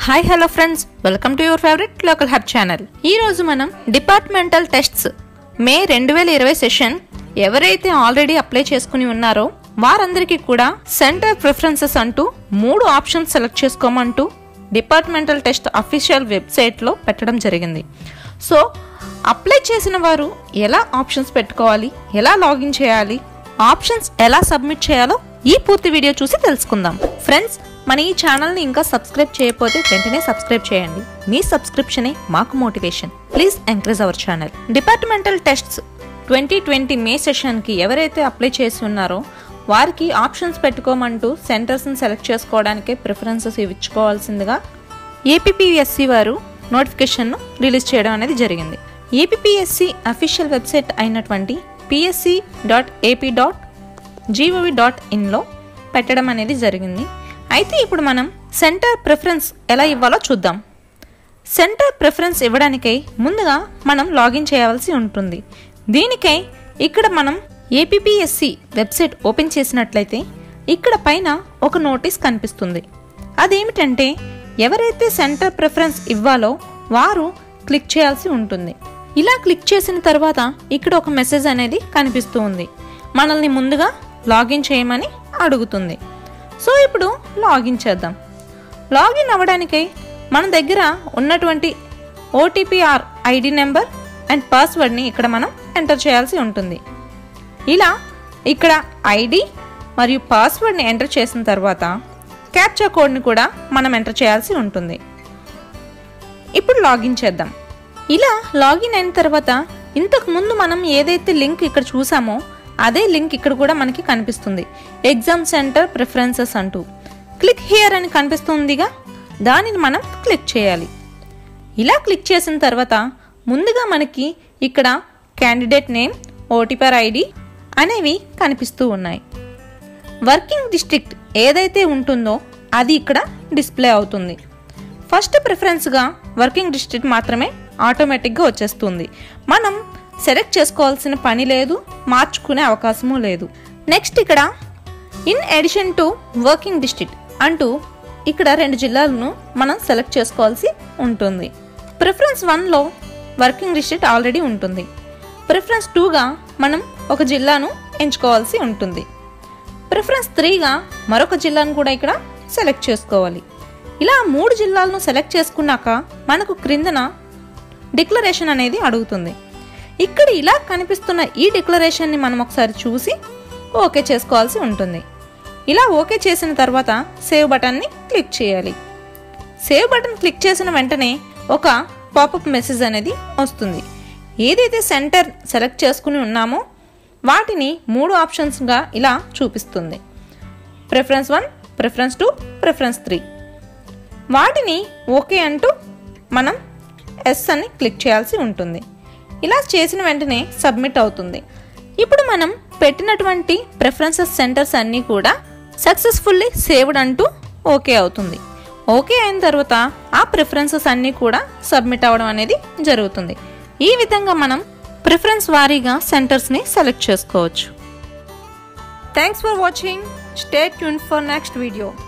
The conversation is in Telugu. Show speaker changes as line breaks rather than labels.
hi hello friends welcome to your favourite local hub channel ఈ రోజు మనం డిపార్ట్మెంటల్ టెస్ట్స్ మే రెండు వేల ఇరవై సెషన్ ఎవరైతే ఆల్రెడీ అప్లై చేసుకుని ఉన్నారో వారందరికీ కూడా సెంటర్ ప్రిఫరెన్సెస్ అంటూ మూడు ఆప్షన్స్ సెలెక్ట్ చేసుకోమంటూ డిపార్ట్మెంటల్ టెస్ట్ అఫీషియల్ వెబ్సైట్లో పెట్టడం జరిగింది సో అప్లై చేసిన వారు ఎలా ఆప్షన్స్ పెట్టుకోవాలి ఎలా లాగిన్ చేయాలి ఆప్షన్స్ ఎలా సబ్మిట్ చేయాలో ఈ పూర్తి వీడియో చూసి తెలుసుకుందాం ఫ్రెండ్స్ మన ఈ ఛానల్ని ఇంకా సబ్స్క్రైబ్ చేయకపోతే వెంటనే సబ్స్క్రైబ్ చేయండి మీ సబ్స్క్రిప్షనే మాకు motivation please encourage our channel departmental tests twenty twenty May సెషన్కి ఎవరైతే అప్లై చేసి ఉన్నారో వారికి ఆప్షన్స్ పెట్టుకోమంటూ సెంటర్స్ని సెలెక్ట్ చేసుకోవడానికే ప్రిఫరెన్సెస్ ఇచ్చుకోవాల్సిందిగా ఏపీపీఎస్సి వారు నోటిఫికేషన్ను రిలీజ్ చేయడం అనేది జరిగింది ఏపీపీఎస్సి అఫీషియల్ వెబ్సైట్ అయినటువంటి PSC dot AP dot GOV dot ఇన్లో పెట్టడం అనేది జరిగింది అయితే ఇప్పుడు మనం సెంటర్ ప్రిఫరెన్స్ ఎలా ఇవ్వాలో చూద్దాం సెంటర్ ప్రిఫరెన్స్ ఇవ్వడానికై ముందుగా మనం లాగిన్ చేయవలసి ఉంటుంది దీనికై ఇక్కడ మనం ఏపీఎస్సి వెబ్సైట్ ఓపెన్ చేసినట్లయితే ఇక్కడ పైన ఒక నోటీస్ కనిపిస్తుంది అదేమిటంటే ఎవరైతే సెంటర్ ప్రిఫరెన్స్ ఇవ్వాలో వారు క్లిక్ చేయాల్సి ఉంటుంది ఇలా క్లిక్ చేసిన తర్వాత ఇక్కడ ఒక మెసేజ్ అనేది కనిపిస్తూ ఉంది మనల్ని ముందుగా లాగిన్ చేయమని అడుగుతుంది సో ఇప్పుడు లాగిన్ చేద్దాం లాగిన్ అవ్వడానికై మన దగ్గర ఉన్నటువంటి ఓటీపీఆర్ ఐడి నెంబర్ అండ్ పాస్వర్డ్ని ఇక్కడ మనం ఎంటర్ చేయాల్సి ఉంటుంది ఇలా ఇక్కడ ఐడి మరియు పాస్వర్డ్ని ఎంటర్ చేసిన తర్వాత క్యాప్చా కోడ్ని కూడా మనం ఎంటర్ చేయాల్సి ఉంటుంది ఇప్పుడు లాగిన్ చేద్దాం ఇలా లాగిన్ అయిన తర్వాత ఇంతకు ముందు మనం ఏదైతే లింక్ ఇక్కడ చూసామో అదే లింక్ ఇక్కడ కూడా మనకి కనిపిస్తుంది ఎగ్జామ్ సెంటర్ ప్రిఫరెన్సెస్ అంటూ క్లిక్ హియర్ అని కనిపిస్తుందిగా దానిని మనం క్లిక్ చేయాలి ఇలా క్లిక్ చేసిన తర్వాత ముందుగా మనకి ఇక్కడ క్యాండిడేట్ నేమ్ ఓటీపర్ ఐడి అనేవి కనిపిస్తూ ఉన్నాయి వర్కింగ్ డిస్ట్రిక్ట్ ఏదైతే ఉంటుందో అది ఇక్కడ డిస్ప్లే అవుతుంది ఫస్ట్ ప్రిఫరెన్స్గా వర్కింగ్ డిస్ట్రిక్ట్ మాత్రమే ఆటోమేటిక్గా వచ్చేస్తుంది మనం సెలెక్ట్ చేసుకోవాల్సిన పని లేదు మార్చుకునే అవకాశము లేదు నెక్స్ట్ ఇక్కడ in addition to working district అంటూ ఇక్కడ రెండు జిల్లాలను మనం సెలెక్ట్ చేసుకోవాల్సి ఉంటుంది ప్రిఫరెన్స్ వన్లో వర్కింగ్ డిస్ట్రిక్ట్ ఆల్రెడీ ఉంటుంది ప్రిఫరెన్స్ టూగా మనం ఒక జిల్లాను ఎంచుకోవాల్సి ఉంటుంది ప్రిఫరెన్స్ త్రీగా మరొక జిల్లాను కూడా ఇక్కడ సెలెక్ట్ చేసుకోవాలి ఇలా మూడు జిల్లాలను సెలెక్ట్ చేసుకున్నాక మనకు క్రిందన డిక్లరేషన్ అనేది అడుగుతుంది ఇక్కడ ఇలా కనిపిస్తున్న ఈ డిక్లరేషన్ని మనం ఒకసారి చూసి ఓకే చేసుకోవాల్సి ఉంటుంది ఇలా ఓకే చేసిన తర్వాత సేవ్ బటన్ని క్లిక్ చేయాలి సేవ్ బటన్ క్లిక్ చేసిన వెంటనే ఒక పాపప్ మెసేజ్ అనేది వస్తుంది ఏదైతే సెంటర్ సెలెక్ట్ చేసుకుని ఉన్నామో వాటిని మూడు ఆప్షన్స్గా ఇలా చూపిస్తుంది preference one preference two preference three వాటిని ఓకే అంటూ మనం ఎస్ అని క్లిక్ చేయాల్సి ఉంటుంది ఇలా చేసిన వెంటనే సబ్మిట్ అవుతుంది ఇప్పుడు మనం పెట్టినటువంటి ప్రిఫరెన్సెస్ సెంటర్స్ అన్నీ కూడా సక్సెస్ఫుల్లీ సేవ్డ్ అంటూ ఓకే అవుతుంది ఓకే అయిన తర్వాత ఆ ప్రిఫరెన్సెస్ అన్నీ కూడా సబ్మిట్ అవ్వడం అనేది జరుగుతుంది ఈ విధంగా మనం ప్రిఫరెన్స్ వారీగా సెంటర్స్ని సెలెక్ట్ చేసుకోవచ్చు thanks for watching stay tune for next video